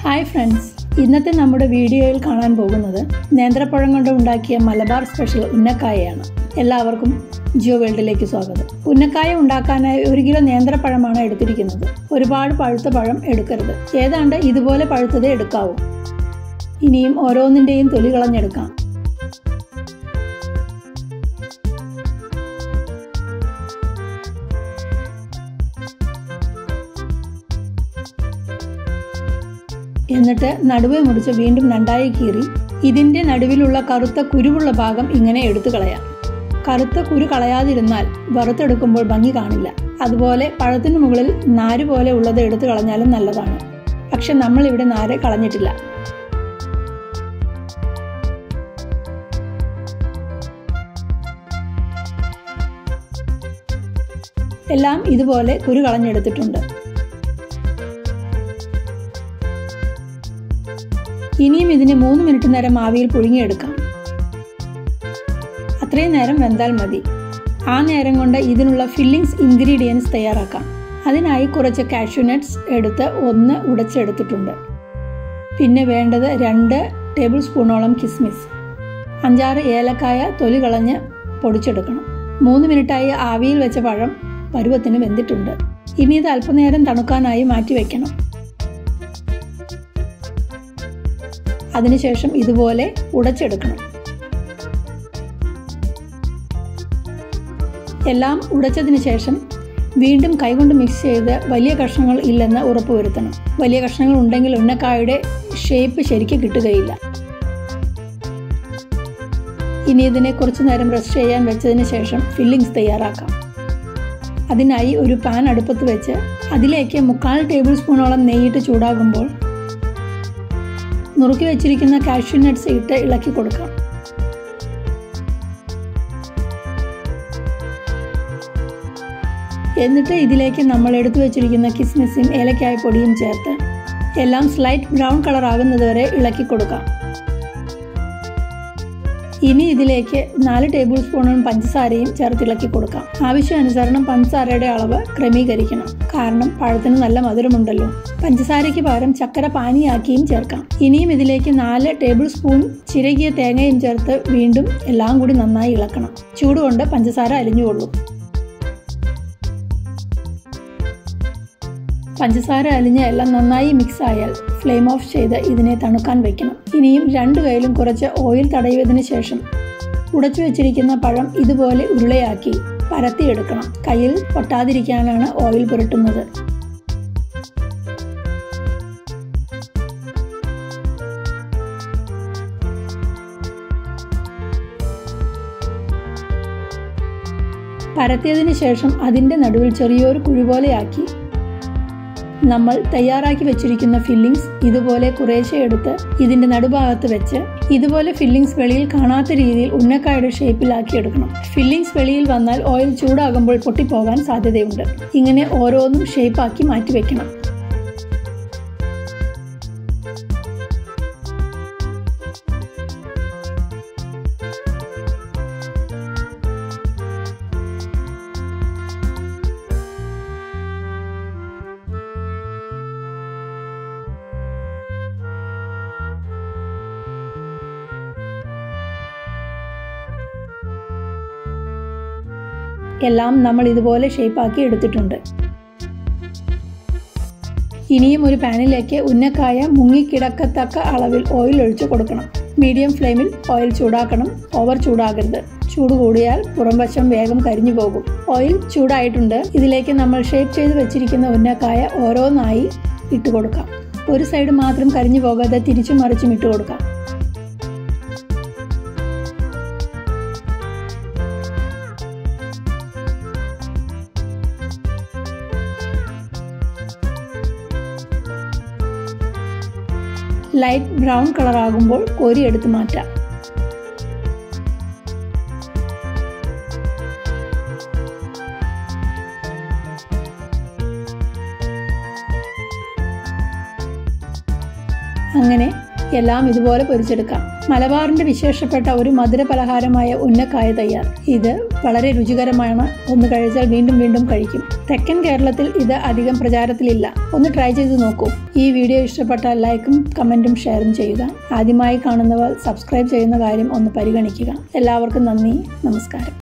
hi friends ഇന്നത്തെ നമ്മുടെ വീഡിയോയിൽ കാണാൻ പോകുന്നത് നേന്ത്രപ്പഴം കൊണ്ട് ഉണ്ടാക്കിയ മലബാർ സ്പെഷ്യൽ ഉന്നക്കായയാണ് എല്ലാവർക്കും ജിയോ വേൾഡിലേക്ക് സ്വാഗതം ഉന്നക്കായ ഉണ്ടാക്കാനായി ഒരു കിലോ നേന്ത്രപ്പഴമാണ് എടുത്തിരിക്കുന്നത് ഒരുപാട് പഴുത്ത പഴം എടുക്കരുത് ഏതാണ്ട് ഇതുപോലെ പഴുത്തതേ എടുക്കാവൂ ഇനിയും ഓരോന്നിൻ്റെയും തൊലി കളഞ്ഞെടുക്കാം എന്നിട്ട് നടുവെ മുറിച്ച് വീണ്ടും രണ്ടായി കീറി ഇതിന്റെ നടുവിലുള്ള കറുത്ത കുരുവുള്ള ഭാഗം ഇങ്ങനെ എടുത്തു കളയാം കറുത്ത കുരു കളയാതിരുന്നാൽ വറുത്തെടുക്കുമ്പോൾ ഭംഗി കാണില്ല അതുപോലെ പഴത്തിന് മുകളിൽ നാര് പോലെ ഉള്ളത് എടുത്തു കളഞ്ഞാലും നല്ലതാണ് പക്ഷെ നമ്മൾ ഇവിടെ നാര് കളഞ്ഞിട്ടില്ല എല്ലാം ഇതുപോലെ കുരു കളഞ്ഞെടുത്തിട്ടുണ്ട് ഇനിയും ഇതിന് മൂന്ന് മിനിറ്റ് നേരം ആവിയിൽ പുഴുങ്ങിയെടുക്കാം അത്രയും നേരം വെന്താൽ മതി ആ നേരം കൊണ്ട് ഇതിനുള്ള ഫില്ലിങ്സ് ഇൻഗ്രീഡിയൻസ് തയ്യാറാക്കാം അതിനായി കുറച്ച് കാഷ്യൂ നട്ട്സ് എടുത്ത് ഒന്ന് ഉടച്ചെടുത്തിട്ടുണ്ട് പിന്നെ വേണ്ടത് രണ്ട് ടേബിൾ സ്പൂണോളം കിസ്മിസ് അഞ്ചാറ് ഏലക്കായ തൊലി കളഞ്ഞ് പൊടിച്ചെടുക്കണം മൂന്ന് മിനിറ്റായി ആവിയിൽ വെച്ച പഴം പരുവത്തിന് വെന്തിട്ടുണ്ട് ഇനി ഇത് അല്പനേരം തണുക്കാനായി മാറ്റി വെക്കണം അതിനുശേഷം ഇതുപോലെ ഉടച്ചെടുക്കണം എല്ലാം ഉടച്ചതിന് ശേഷം വീണ്ടും കൈകൊണ്ട് മിക്സ് ചെയ്ത് വലിയ കഷ്ണങ്ങൾ ഇല്ലെന്ന് ഉറപ്പുവരുത്തണം വലിയ കഷ്ണങ്ങൾ ഉണ്ടെങ്കിൽ ഉന്നക്കായുടെ ഷേപ്പ് ശരിക്കും കിട്ടുകയില്ല ഇനി ഇതിനെ കുറച്ചു നേരം റെസ്റ്റ് ചെയ്യാൻ വെച്ചതിന് ശേഷം ഫില്ലിങ്സ് തയ്യാറാക്കാം അതിനായി ഒരു പാൻ അടുപ്പത്ത് വെച്ച് അതിലേക്ക് മുക്കാൽ ടേബിൾ സ്പൂണോളം നെയ്യിട്ട് ചൂടാകുമ്പോൾ നുറുക്കി വെച്ചിരിക്കുന്ന കാഷ്യൂ നട്ട്സ് ഇട്ട് ഇളക്കി കൊടുക്കാം എന്നിട്ട് ഇതിലേക്ക് നമ്മൾ എടുത്തു വെച്ചിരിക്കുന്ന കിസ്മിസും ഏലക്കായ പൊടിയും ചേർത്ത് എല്ലാം സ്ലൈറ്റ് ബ്രൗൺ കളർ ആകുന്നത് വരെ ഇളക്കി കൊടുക്കാം ഇനി ഇതിലേക്ക് നാല് ടേബിൾ സ്പൂണും പഞ്ചസാരയും ചേർത്തിളക്കി കൊടുക്കാം ആവശ്യാനുസരണം പഞ്ചസാരയുടെ അളവ് ക്രമീകരിക്കണം കാരണം പഴത്തിന് നല്ല മധുരമുണ്ടല്ലോ പഞ്ചസാരയ്ക്ക് പകരം ചക്കര പാനിയാക്കിയും ചേർക്കാം ഇനിയും ഇതിലേക്ക് നാല് ടേബിൾ സ്പൂൺ ചിരകിയ തേങ്ങയും ചേർത്ത് വീണ്ടും എല്ലാം കൂടി നന്നായി ഇളക്കണം ചൂടുകൊണ്ട് പഞ്ചസാര അലിഞ്ഞുകൊള്ളും പഞ്ചസാര അലിഞ്ഞ് എല്ലാം നന്നായി മിക്സ് ആയാൽ ഫ്ലെയിം ഓഫ് ചെയ്ത് ഇതിനെ തണുക്കാൻ വെക്കണം ഇനിയും രണ്ടു കൈയിലും കുറച്ച് ഓയിൽ തടയുന്നതിന് ശേഷം ഉടച്ചു വെച്ചിരിക്കുന്ന പഴം ഇതുപോലെ ഉരുളയാക്കി പരത്തിയെടുക്കണം കയ്യിൽ പൊട്ടാതിരിക്കാനാണ് ഓയിൽ പുരട്ടുന്നത് പരത്തിയതിനു ശേഷം അതിൻ്റെ നടുവിൽ ചെറിയൊരു കുഴി പോലെയാക്കി നമ്മൾ തയ്യാറാക്കി വെച്ചിരിക്കുന്ന ഫില്ലിങ്സ് ഇതുപോലെ കുറേശ്ശെ എടുത്ത് ഇതിന്റെ നടുഭാഗത്ത് വെച്ച് ഇതുപോലെ ഫില്ലിങ്സ് വെളിയിൽ കാണാത്ത രീതിയിൽ ഉന്നക്കായുടെ ഷേപ്പിലാക്കി എടുക്കണം ഫില്ലിങ്സ് വെളിയിൽ വന്നാൽ ഓയിൽ ചൂടാകുമ്പോൾ പൊട്ടിപ്പോകാൻ സാധ്യതയുണ്ട് ഇങ്ങനെ ഓരോന്നും ഷേപ്പാക്കി മാറ്റി വെക്കണം എല്ലാം നമ്മൾ ഇതുപോലെ ഷേപ്പാക്കി എടുത്തിട്ടുണ്ട് ഇനിയും ഒരു പാനിലേക്ക് ഉന്നക്കായ മുങ്ങിക്കിടക്കത്തക്ക അളവിൽ ഓയിൽ ഒഴിച്ചു കൊടുക്കണം മീഡിയം ഫ്ലെയിമിൽ ഓയിൽ ചൂടാക്കണം ഓവർ ചൂടാകരുത് ചൂട് കൂടിയാൽ പുറംവശം വേഗം കരിഞ്ഞു പോകും ഓയിൽ ചൂടായിട്ടുണ്ട് ഇതിലേക്ക് നമ്മൾ ഷേപ്പ് ചെയ്ത് വെച്ചിരിക്കുന്ന ഉന്നക്കായ ഓരോന്നായി ഇട്ട് കൊടുക്കാം ഒരു സൈഡ് മാത്രം കരിഞ്ഞു പോകാതെ തിരിച്ചും മറിച്ചും ഇട്ട് കൊടുക്കാം ലൈറ്റ് ബ്രൗൺ കളർ ആകുമ്പോൾ കോരി എടുത്ത് മാറ്റാം അങ്ങനെ എല്ലാം ഇതുപോലെ പൊരിച്ചെടുക്കാം മലബാറിന്റെ വിശേഷപ്പെട്ട ഒരു മധുര പലഹാരമായ ഉന്നക്കായ തയ്യാർ ഇത് വളരെ രുചികരമാണ് ഒന്ന് കഴിച്ചാൽ വീണ്ടും വീണ്ടും കഴിക്കും തെക്കൻ കേരളത്തിൽ ഇത് അധികം പ്രചാരത്തിലില്ല ഒന്ന് ട്രൈ ചെയ്ത് നോക്കൂ ഈ വീഡിയോ ഇഷ്ടപ്പെട്ടാൽ ലൈക്കും കമൻറ്റും ഷെയറും ചെയ്യുക ആദ്യമായി കാണുന്നവർ സബ്സ്ക്രൈബ് ചെയ്യുന്ന കാര്യം ഒന്ന് പരിഗണിക്കുക എല്ലാവർക്കും നന്ദി നമസ്കാരം